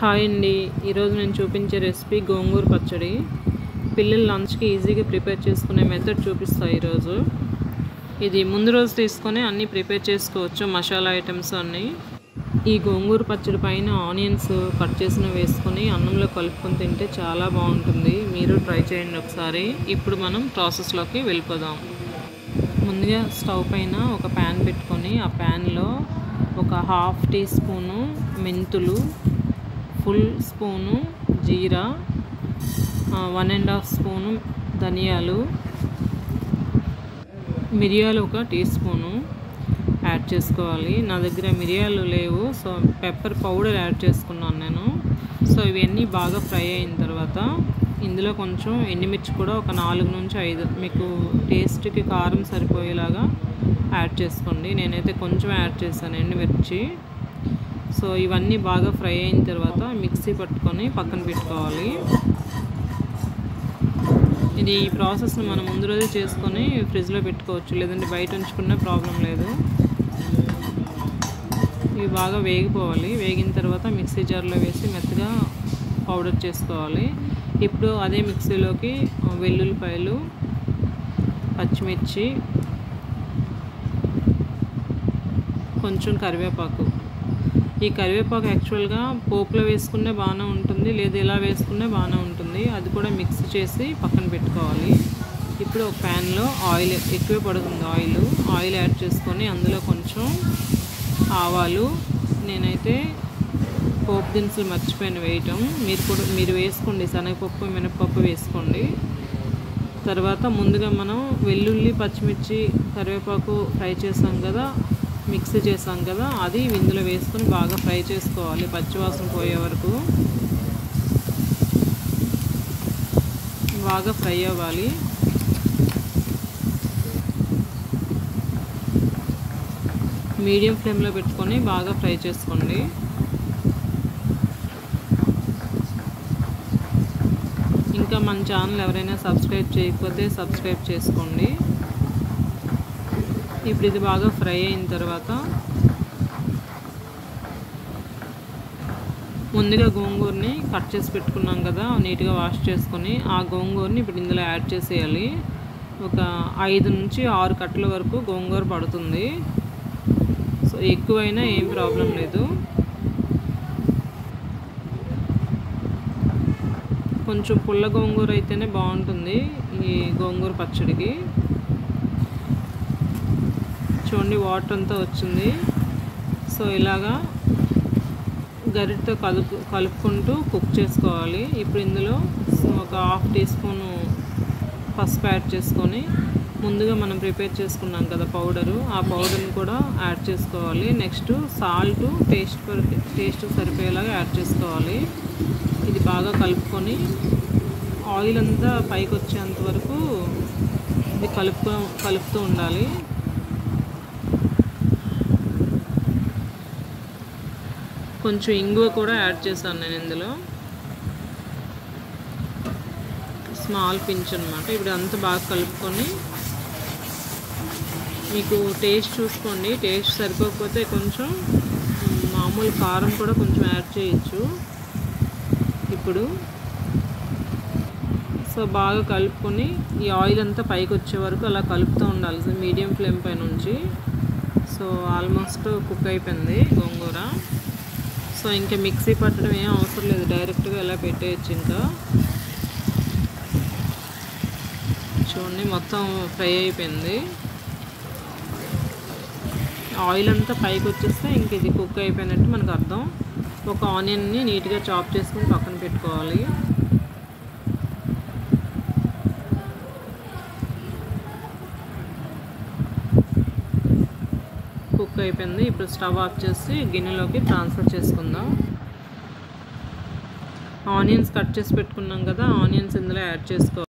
hi అండి ఈరోజు నేను చూపించే రెసిపీ గోంగూర పచ్చడి పిల్లలు లంచ్కి ఈజీగా ప్రిపేర్ చేసుకునే మెథడ్ చూపిస్తా ఈరోజు ఇది ముందు రోజు తీసుకొని అన్నీ ప్రిపేర్ చేసుకోవచ్చు మసాలా ఐటమ్స్ అన్నీ ఈ గోంగూర పచ్చడి పైన ఆనియన్స్ కట్ చేసిన వేసుకొని అన్నంలో కలుపుకొని తింటే చాలా బాగుంటుంది మీరు ట్రై చేయండి ఒకసారి ఇప్పుడు మనం ప్రాసెస్లోకి వెళ్ళిపోదాం ముందుగా స్టవ్ పైన ఒక ప్యాన్ పెట్టుకొని ఆ ప్యాన్లో ఒక హాఫ్ టీ స్పూను మెంతులు ఫుల్ స్పూను జీరా వన్ అండ్ హాఫ్ స్పూను ధనియాలు మిరియాలు ఒక టీ స్పూను యాడ్ చేసుకోవాలి నా దగ్గర మిరియాలు లేవు సో పెప్పర్ పౌడర్ యాడ్ చేసుకున్నాను నేను సో ఇవన్నీ బాగా ఫ్రై అయిన తర్వాత ఇందులో కొంచెం ఎండుమిర్చి కూడా ఒక నాలుగు నుంచి ఐదు మీకు టేస్ట్కి కారం సరిపోయేలాగా యాడ్ చేసుకోండి నేనైతే కొంచెం యాడ్ చేశాను ఎండుమిర్చి సో ఇవన్నీ బాగా ఫ్రై అయిన తర్వాత మిక్సీ పట్టుకొని పక్కన పెట్టుకోవాలి ఇది ఈ ప్రాసెస్ని మనం ముందు రోజే చేసుకొని ఫ్రిడ్జ్లో పెట్టుకోవచ్చు లేదంటే బయట ఉంచుకున్న ప్రాబ్లం లేదు ఇవి బాగా వేగిపోవాలి వేగిన తర్వాత మిక్సీ జార్లో వేసి మెత్తగా పౌడర్ చేసుకోవాలి ఇప్పుడు అదే మిక్సీలోకి వెల్లుల్లిపాయలు పచ్చిమిర్చి కొంచెం కరివేపాకు ఈ కరివేపాకు యాక్చువల్గా పోపులో వేసుకునే బాగానే ఉంటుంది లేదా ఇలా వేసుకునే బాగానే ఉంటుంది అది కూడా మిక్స్ చేసి పక్కన పెట్టుకోవాలి ఇప్పుడు ఒక ప్యాన్లో ఆయిల్ ఎక్కువ పడుతుంది ఆయిల్ ఆయిల్ యాడ్ చేసుకొని అందులో కొంచెం ఆవాలు నేనైతే పోపు దినుసులు మర్చిపోయిన వేయటం మీరు కూడా మీరు వేసుకోండి శనగపప్పు మినపప్పు వేసుకోండి తర్వాత ముందుగా మనం వెల్లుల్లి పచ్చిమిర్చి కరివేపాకు ఫ్రై చేసాం కదా మిక్సీ చేసాం కదా అది ఇందులో వేసుకొని బాగా ఫ్రై చేసుకోవాలి పచ్చివాసన పోయే వరకు బాగా ఫ్రై అవ్వాలి మీడియం ఫ్లేమ్లో పెట్టుకొని బాగా ఫ్రై చేసుకోండి ఇంకా మన ఛానల్ ఎవరైనా సబ్స్క్రైబ్ చేయకపోతే సబ్స్క్రైబ్ చేసుకోండి ఇప్పుడు ఇది బాగా ఫ్రై అయిన తర్వాత ముందుగా గోంగూరని కట్ చేసి పెట్టుకున్నాం కదా నీట్గా వాష్ చేసుకొని ఆ గోంగూరని ఇప్పుడు ఇందులో యాడ్ చేసేయాలి ఒక ఐదు నుంచి ఆరు కట్టల వరకు గోంగూర పడుతుంది సో ఎక్కువైనా ఏం ప్రాబ్లం లేదు కొంచెం పుల్ల గోంగూర అయితేనే బాగుంటుంది ఈ గోంగూర పచ్చడికి చూడండి వాటర్ అంతా వచ్చింది సో ఇలాగా గరిటతో కలుపు కలుపుకుంటూ కుక్ చేసుకోవాలి ఇప్పుడు ఇందులో ఒక హాఫ్ టీ స్పూను పసుపు యాడ్ చేసుకొని ముందుగా మనం ప్రిపేర్ చేసుకున్నాం కదా పౌడరు ఆ పౌడర్ని కూడా యాడ్ చేసుకోవాలి నెక్స్ట్ సాల్ట్ టేస్ట్ టేస్ట్ సరిపోయేలాగా యాడ్ చేసుకోవాలి ఇది బాగా కలుపుకొని ఆయిల్ అంతా పైకి వచ్చేంత వరకు ఇది కలుపు కలుపుతూ ఉండాలి కొంచెం ఇంగువ కూడా యాడ్ చేశాను నేను ఇందులో స్మాల్ పించ్ అనమాట ఇప్పుడు అంతా బాగా కలుపుకొని మీకు టేస్ట్ చూసుకోండి టేస్ట్ సరిపోకపోతే కొంచెం మామూలు కారం కూడా కొంచెం యాడ్ చేయొచ్చు ఇప్పుడు సో బాగా కలుపుకొని ఈ ఆయిల్ అంతా పైకి వచ్చే వరకు అలా కలుపుతూ ఉండాలి మీడియం ఫ్లేమ్ పై నుంచి సో ఆల్మోస్ట్ కుక్ అయిపోయింది గోంగూర సో ఇంకా మిక్సీ పట్టడం ఏం అవసరం లేదు డైరెక్ట్గా ఎలా పెట్టేయచ్చు ఇంకా చూడండి మొత్తం ఫ్రై అయిపోయింది ఆయిల్ అంతా పైకి వచ్చేస్తే ఇంక ఇది కుక్ అయిపోయినట్టు మనకు అర్థం ఒక ఆనియన్ని నీట్గా చాప్ చేసుకుని పక్కన పెట్టుకోవాలి కుక్ అయిపోయింది ఇప్పుడు స్టవ్ ఆఫ్ చేసి గిన్నెలోకి ట్రాన్స్ఫర్ చేసుకుందాం ఆనియన్స్ కట్ చేసి పెట్టుకున్నాం కదా ఆనియన్స్ ఇందులో యాడ్ చేసుకోవాలి